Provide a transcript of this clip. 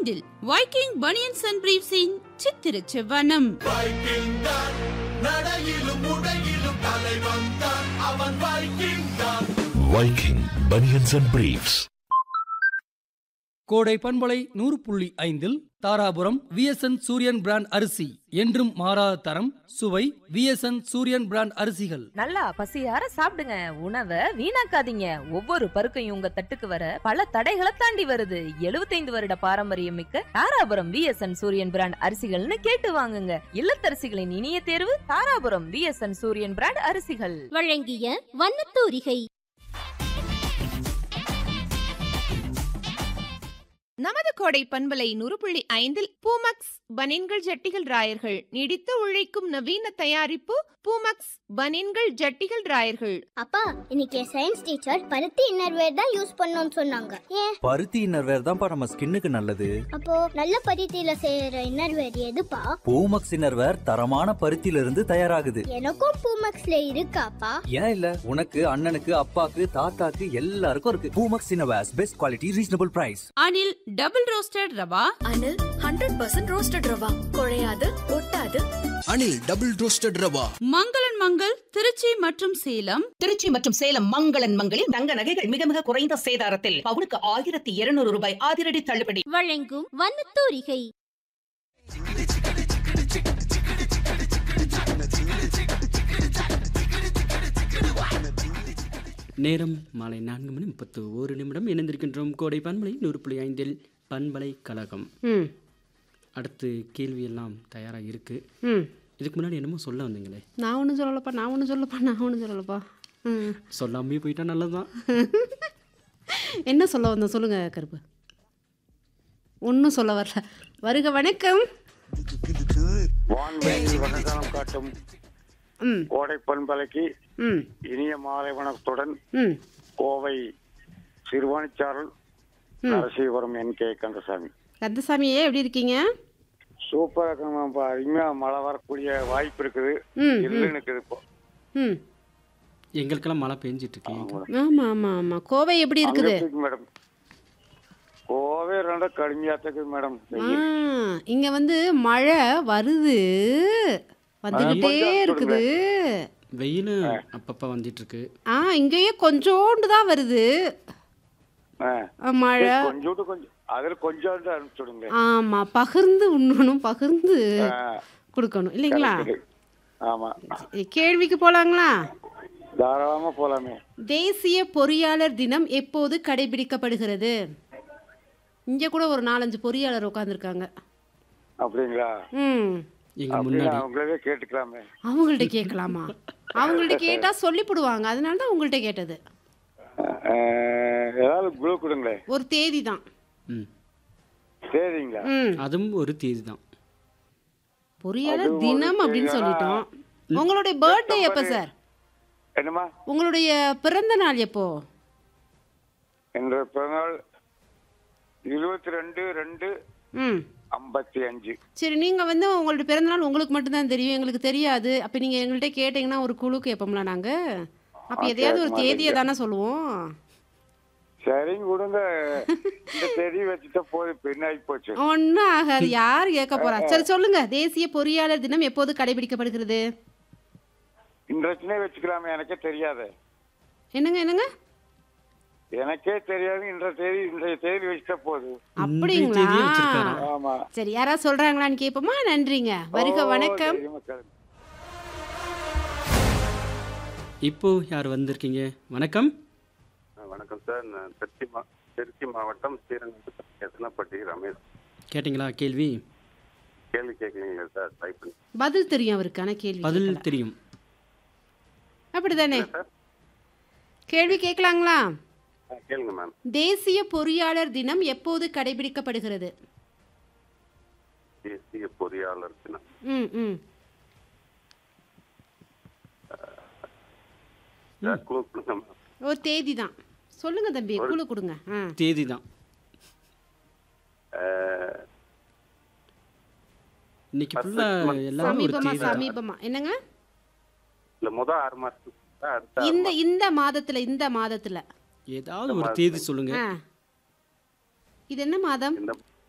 ஐந்தில் Viking banians and பிரீவ்ஸின் சித்திர செவ்வனம் Viking தான் நடையிலும் உடையிலும் தலைவன் தான் அவன் வைக்கிங் தான் Viking Bunions and Briefs. கோடை பண்பலை நூறு புள்ளி ஐந்தில் தாராபுரம் விஎஸ்என் சூரியன் பிராண்ட் அரிசி என்றும் மாறாத தரம் சுவை விஎஸ்என் சூரியன் பிராண்ட் அரிசிகள் நல்லா பசியார சாப்பிடுங்க உணவை வீணாக்காதீங்க ஒவ்வொரு பருக்கையும் உங்க தட்டுக்கு வர பல தடைகளை தாண்டி வருது 75 வருட பாரம்பரியம் மிக்க தாராபுரம் விஎஸ்என் சூரியன் பிராண்ட் அரிசிகள்னு கேட்டு வாங்குங்க இல்லத்தரசிகளின் இனிய தேர்வு தாராபுரம் விஎஸ்என் சூரியன் பிராண்ட் அரிசிகள் வழங்கிய வண்ணத்தூரிகை நமது கோடை பண்பலை நூறு புள்ளி ஐந்தில் பூமக்ஸ் பனின்கள் ஜட்டிகள் ராயர்கள் நீடித்து உழைக்கும் நவீன தயாரிப்பு பூமக்ஸ் பனின்கள் ஜட்டிகள் ராயர்கள் அப்பா இன்னைக்கு சயின்ஸ் டீச்சர் பருத்தி இன்னர்வேர் தான் யூஸ் பண்ணோம்னு சொன்னாங்க ஏன் பருத்தி இன்னர்வேர் தான்ப்பா நம்ம ஸ்கின்னுக்கு நல்லது அப்போ நல்ல பருத்தியில செய்யற இன்னர்வேர் எதுப்பா பூமக்ஸ் இன்னர்வேர் தரமான பருத்தியில இருந்து தயாராகுது எனக்கும் பூமக்ஸ்ல இருக்காப்பா ஏன் இல்ல உனக்கு அண்ணனுக்கு அப்பாக்கு தாத்தாக்கு எல்லாருக்கும் இருக்கு Poomex innerwears best quality reasonable price Anil double roasted rava Anil hundred percent roasted rava குழையாது ஒட்டாது அனில் டபுள் ரோஸ்டட் ரவா மங்களன் மங்கள் திருச்சி மற்றும் சேலம் திருச்சி மற்றும் சேலம் மங்களன் மங்களில் தங்க நகைகள் மிக மிக குறைந்த சேதாரத்தில் பவுனுக்கு ஆயிரத்தி இருநூறு ரூபாய் அதிரடி தள்ளுபடி வழங்கும் வண்ணத்தூரிகை நேரம் மாலை நான்கு மணி முப்பத்து ஒரு நிமிடம் இணைந்திருக்கின்றோம் கோடை பண்பலை நூறு புள்ளி ஐந்தில் பண்பலை கழகம் ம் அடுத்து கேள்வி எல்லாம் தயாராக இருக்கு ம் இதுக்கு முன்னாடி என்னமோ சொல்ல வந்தீங்களே நான் ஒன்றும் சொல்லலப்பா நான் ஒன்றும் சொல்லப்பா நான் ஒன்றும் சொல்லலப்பா ம் சொல்லாமே போயிட்டா நல்லதுதான் என்ன சொல்ல வந்தோம் சொல்லுங்க கருப்பு ஒன்றும் சொல்ல வரல வருக வணக்கம் வான்வெளி வணக்கம் காட்டும் ம் கோடை பண்பலைக்கு ம் இனிய மாலை வணக்கத்துடன் ம் கோவை சிறுவாணிச்சாரல் ம். நரசீபுரம் என் கே கந்தசாமி கந்தசாமியே எப்படி இருக்கீங்க சூப்பரா இருக்குமாப்பா அருமையா மழை வரக்கூடிய வாய்ப்பு இருக்குது ம், இல்லைன்னு இருக்குது இப்போ ம் எங்களுக்கெல்லாம் மழை பெஞ்சிட்டு இருக்கு ஆமாம் ஆமாம் ஆமாம் கோவை எப்படி இருக்குது அங்க எப்படி மேடம் கோவை ரெண்டா கடுமையா இருக்குது மேடம் ஆ இங்க வந்து மழை வருது வந்துகிட்டே இருக்குது வெயில் அப்பப்போ வந்துட்டு இருக்கு ஆ இங்கேயே கொஞ்சோண்டு தான் வருது ஆ. ஆ, மழை கொஞ்சோண்டு கொஞ்சம் அதுல கொஞ்சம் அனுப்பிச்சுடுங்க ஆமா பகிர்ந்து உண்ணணும் பகிர்ந்து ஆ. கொடுக்கணும் இல்லைங்களா correct. ஆமா சரி, கேள்விக்கு போலாங்களா தாராளமா போலாமே தேசிய பொறியாளர் தினம் எப்போது கடைபிடிக்கப்படுகிறது இங்க கூட ஒரு நாலஞ்சு பொறியாளர் உட்காந்துருக்காங்க அப்படிங்களா ம் எங்க அப்படின்னா முன்னாடி அவங்களவே கேட்டுக்கலாமே அவங்கள்ட்ட கேட்கலாமா அவங்கள்ட்ட கேட்டா சொல்லிவிடுவாங்க அதனால தான் உங்கள்கிட்ட கேட்டது அஹ், ஏதாவது குழு கொடுங்களேன் ஒரு தேதி தான் ம் சரிங்களா ம் அதுவும் ஒரு தேதி தான் பொறியாளர் அது ஒரு தினம் அப்படின்னு தேதியா? சொல்லிட்டோம் உங்களுடைய பர்த்டே எப்போ சார் என்னம்மா உங்களுடைய பிறந்த நாள் எப்போ என்ற பிறநாள் இருபத்தி ரெண்டு ரெண்டு ம் ஐம்பத்தி அஞ்சு சரி நீங்கள் வந்து உங்களோட பிறந்தநாள் உங்களுக்கு மட்டும்தான் தெரியும் எங்களுக்கு தெரியாது அப்போ நீங்கள் எங்கள்கிட்ட கேட்டிங்கன்னா ஒரு குழு கேட்போம்ல நாங்கள் அப்போ ஆ, எதையாவது ஒரு கேட்க தேதியை மாட்டீங்க. தானே சொல்லுவோம் சரிங்க கொடுங்க இந்த தேதி வச்சுட்டா போதும் பின்னாடி போச்சு ஒன்றும் ஆகாது யார் கேட்க போறா சரி சொல்லுங்க தேசிய பொறியாளர் தினம் எப்போது கடைபிடிக்கப்படுகிறது இன்றைக்குனே வச்சுக்கலாமே எனக்கே தெரியாது என்னங்க என்னங்க எனக்கே தெரியாது இன்ற தேதி இன்றைய தேதி வச்சுட்டா போதும் அப்படிங்களா தேதியே வச்சிருக்காரா? ஆமா சரி யாராவது சொல்றாங்களான்னு கேட்போமா நன்றிங்க வருக ஓ, வணக்கம் சரி, மக்கள். இப்போ யார் வந்திருக்கீங்க வணக்கம் வணக்கம் சார் நான் திருச்சி மா திருச்சி மாவட்டம் ஸ்ரீரங்கம் எத்தனைப்பட்டி ரமேஷ் கேட்டிங்களா கேள்வி கேள்வி கேட்கலீங்களா சார் டைப் பண்ணி பதில் தெரியும் அவருக்கு ஆனா கேள்வி பதில் கேட்கல. தெரியும் அப்படிதானே கேள்வி கேட்கலாங்களா ஆ, கேளுங்க மேம் தேசிய பொறியாளர் தினம் எப்போது கடைபிடிக்கப்படுகிறது தேசிய பொறியாளர் தினம் ம் ம் சார், குழு கொடுங்க மேம் ஒரு தேதி தான் சொல்லுங்க தம்பி குழு கொடுங்க ஆ தேதி தான் அஹ், இன்னைக்கு ஃபுல்லா எல்லாமே ஒரு சமீபமா தேதி தான். சமீபமா என்னங்க இல்ல முத ஆறு மாசத்துக்கு அடுத்த ஆறு இந்த இந்த மாதத்துல இந்த மாதத்துல ஏதாவது ஒரு தேதி சொல்லுங்க ஆ இது என்ன மாதம் இந்த